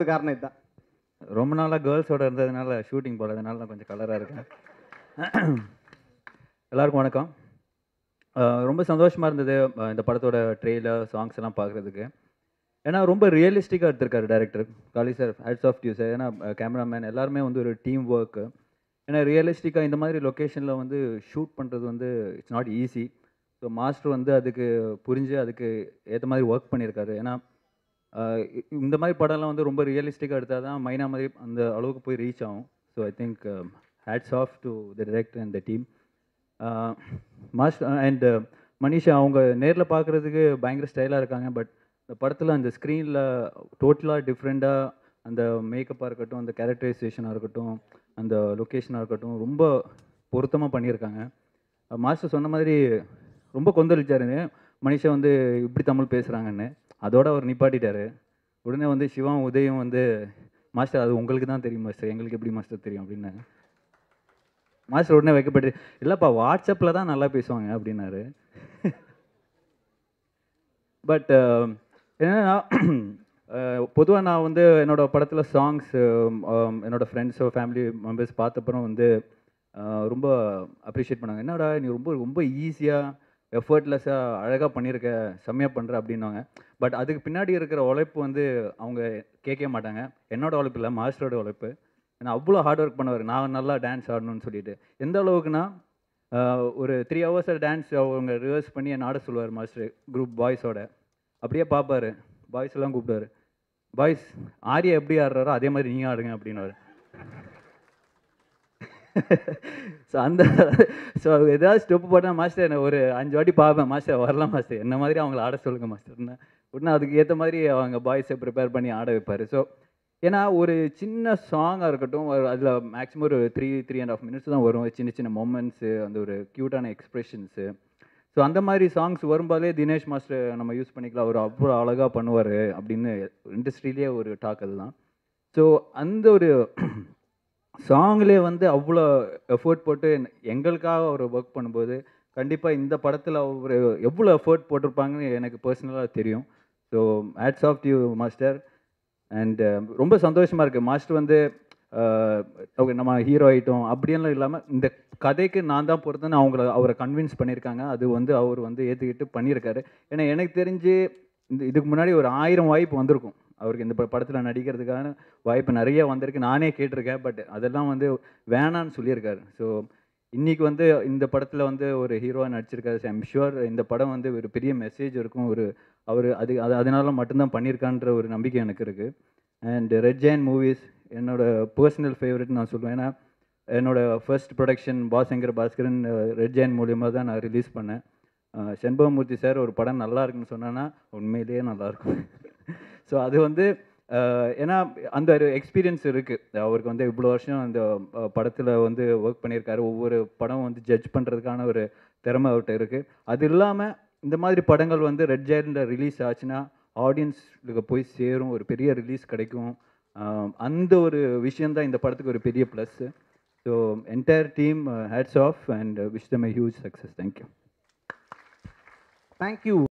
காரணம் இதுதான் ரொம்ப நாளாக கேர்ள்ஸோட இருந்ததுனால ஷூட்டிங் போனதுனால நான் கொஞ்சம் கலராக இருக்கேன் எல்லாருக்கும் வணக்கம் அஹ் ரொம்ப சந்தோஷமாக இருந்தது அஹ் இந்த படத்தோட ட்ரெய்லர் சாங்ஸ் எல்லாம் பார்க்குறதுக்கு ஏன்னா ரொம்ப ரியலிஸ்டிக்காக எடுத்திருக்காரு டேரக்டர் காலி sir hats off to you sir ஏன்னா கேமராமேன் எல்லாருமே வந்து ஒரு டீம் ஒர்க்கு ஏன்னா ரியலிஸ்டிக்காக இந்த மாதிரி லொக்கேஷனில் வந்து ஷூட் பண்ணுறது வந்து it's not easy so master வந்து அதுக்கு புரிஞ்சு அதுக்கு ஏற்ற மாதிரி ஒர்க் பண்ணியிருக்காரு ஏன்னா ஆஹ் இ- இந்த மாதிரி படம்லாம் வந்து ரொம்ப ரியலிஸ்டிக்காக எடுத்தால் தான் மைனா மாதிரி அந்த அளவுக்கு போய் ரீச் ஆகும் so I think hats off to the director and the team master and Manisha அவங்க நேரில் பார்க்குறதுக்கு பயங்கர ஸ்டைலாக இருக்காங்க பட் இந்த படத்தில் அந்த ஸ்க்ரீனில் டோட்டலாக டிஃப்ரெண்ட்டாக அந்த மேக்கப்பாக இருக்கட்டும் அந்த கேரக்டரைசேஷனாக இருக்கட்டும் அந்த லொக்கேஷனாக இருக்கட்டும் ரொம்ப பொருத்தமாக பண்ணியிருக்காங்க மாஸ்டர் சொன்ன மாதிரி ரொம்ப கொந்தளிச்சாருங்க மனுஷா வந்து இப்படி தமிழ் பேசுகிறாங்கன்னு அதோட அவர் நிப்பாட்டிட்டாரு உடனே வந்து சிவா உதயம் வந்து மாஸ்டர் அது உங்களுக்கு தான் தெரியும் மாஸ்டர் எங்களுக்கு எப்படி மாஸ்டர் தெரியும் அப்படின்னாங்க மாஸ்டர் உடனே வைக்கப்பட்டு இல்லைப்பா வாட்ஸ்அப்பில் தான் நல்லா பேசுவாங்க அப்படின்னாரு பட் என்னன்னா பொதுவாக நான் வந்து என்னோட படத்தில் சாங்ஸ் என்னோட ஃப்ரெண்ட்ஸோ ஃபேமிலி மெம்பர்ஸ் பார்த்தப்பறம் வந்து அஹ், ரொம்ப அப்ரிஷியேட் பண்ணாங்க என்னடா நீ ரொம்ப ரொம்ப ஈஸியாக எஃபர்ட்லெஸ்ஸாக அழகாக பண்ணியிருக்க செம்மையாக பண்ணுற அப்படின்னாங்க பட் அதுக்கு பின்னாடி இருக்கிற உழைப்பு வந்து அவங்க கேட்கவே மாட்டாங்க என்னோட உழைப்பு இல்லை மாஸ்டரோட உழைப்பு ஏன்னா அவ்வளோ ஹார்ட் ஒர்க் பண்ணுவார் நான் நல்லா டான்ஸ் ஆடணும்னு சொல்லிட்டு எந்த அளவுக்குன்னா ஆஹ், ஒரு த்ரீ ஹவர்ஸ் டான்ஸ் அவங்க ரிவர்ஸ் பண்ணி என்ன ஆட சொல்லுவார் மாஸ்டர் குரூப் பாய்ஸோட அப்படியே பார்ப்பாரு பாய்ஸ் எல்லாம் கூப்பிடுவாரு பாய்ஸ் ஆரியா எப்படி ஆடுறாரோ அதே மாதிரி நீங்கள் ஆடுங்க அப்படின்னாரு ஸோ அந்த ஸோ ஏதாவது ஸ்டெப் போட்டால் மாஸ்டர் என்ன ஒரு அஞ்சு வாட்டி பார்ப்பேன் மாஸ்டர் வரலாம் மாஸ்டர் என்ன மாதிரி அவங்கள ஆட சொல்லுங்க மாஸ்டர்னு உடனே அதுக்கு ஏற்ற மாதிரி அவங்க பாய்ஸை ப்ரிப்பேர் பண்ணி ஆட வைப்பார் ஸோ ஏன்னா ஒரு சின்ன சாங்காக இருக்கட்டும் அதில் மேக்ஸிமம் ஒரு three three and half minutes தான் வரும் சின்ன சின்ன மொமெண்ட்ஸு அந்த ஒரு க்யூட்டான எக்ஸ்ப்ரெஷன்ஸு ஸோ அந்த மாதிரி சாங்ஸ் வரும்போதே தினேஷ் மாஸ்டர் நம்ம யூஸ் பண்ணிக்கலாம் அவர் அவ்வளோ அழகாக பண்ணுவார் அப்படின்னு இண்டஸ்ட்ரியிலே ஒரு டாக் அதுதான் ஸோ அந்த ஒரு சாங்லேயே வந்து அவ்வளோ எஃபோர்ட் போட்டு எங்களுக்காக அவர் ஒர்க் பண்ணும்போது கண்டிப்பாக இந்த படத்தில் அவர் எவ்வளோ எஃபோர்ட் போட்டிருப்பாங்கன்னு எனக்கு பர்சனலாக தெரியும் so hats off you master and ரொம்ப சந்தோஷமாக இருக்குது மாஸ்டர் வந்து ஓகே நம்ம ஹீரோ ஆகிட்டோம் அப்படியெல்லாம் இல்லாமல் இந்த கதைக்கு நான் தான் பொறுத்தன்னு அவங்கள அவரை கன்வின்ஸ் பண்ணியிருக்காங்க அது வந்து அவர் வந்து ஏற்றுக்கிட்டு பண்ணியிருக்காரு ஏன்னா எனக்கு தெரிஞ்சு இந்த இதுக்கு முன்னாடி ஒரு ஆயிரம் வாய்ப்பு வந்திருக்கும் அவருக்கு இந்த படத்தில் நடிக்கிறதுக்கான வாய்ப்பு நிறைய வந்திருக்கு நானே கேட்டிருக்கேன் பட் அதெல்லாம் வந்து வேணான்னு சொல்லியிருக்காரு ஸோ இன்னைக்கு வந்து இந்த படத்தில் வந்து ஒரு ஹீரோவாக நடிச்சிருக்காரு ஐம் ஷுவர் இந்த படம் வந்து ஒரு பெரிய மெசேஜ் இருக்கும் ஒரு அவர் அது அது அதனால மட்டும்தான் பண்ணியிருக்கான்ற ஒரு நம்பிக்கை எனக்கு இருக்குது அண்ட் ரெட் ஜெயின் மூவிஸ் என்னோட பர்சனல் ஃபேவரட் நான் சொல்லுவேன் ஏன்னா என்னோட ஃபர்ஸ்ட் ப்ரொடக்ஷன் பாசங்கர் பாஸ்கரன் ரெட் ஜெயின் மூலியமாக தான் நான் ரிலீஸ் பண்ணேன் அஹ் செண்பகமூர்த்தி சார் ஒரு படம் நல்லா இருக்குன்னு சொன்னான்னா உண்மையிலேயே நல்லா இருக்கும் ஸோ அது வந்து அஹ், ஏன்னா அந்த ஒரு எக்ஸ்பீரியன்ஸ் இருக்குது அவருக்கு வந்து இவ்வளோ வருஷம் அந்த படத்தில் வந்து ஒர்க் பண்ணியிருக்காரு ஒவ்வொரு படம் வந்து ஜட்ஜ் பண்ணுறதுக்கான ஒரு திறமை அவர்கிட்ட இருக்குது அது இல்லாமல் இந்த மாதிரி படங்கள் வந்து ரெட் ஜெயிலில் ரிலீஸ் ஆச்சுன்னா ஆடியன்ஸுக்கு போய் சேரும் ஒரு பெரிய ரிலீஸ் கிடைக்கும் அஹ், அந்த ஒரு விஷயந்தான் இந்த படத்துக்கு ஒரு பெரிய plus so entire team hats off and wish them a huge success thank you thank you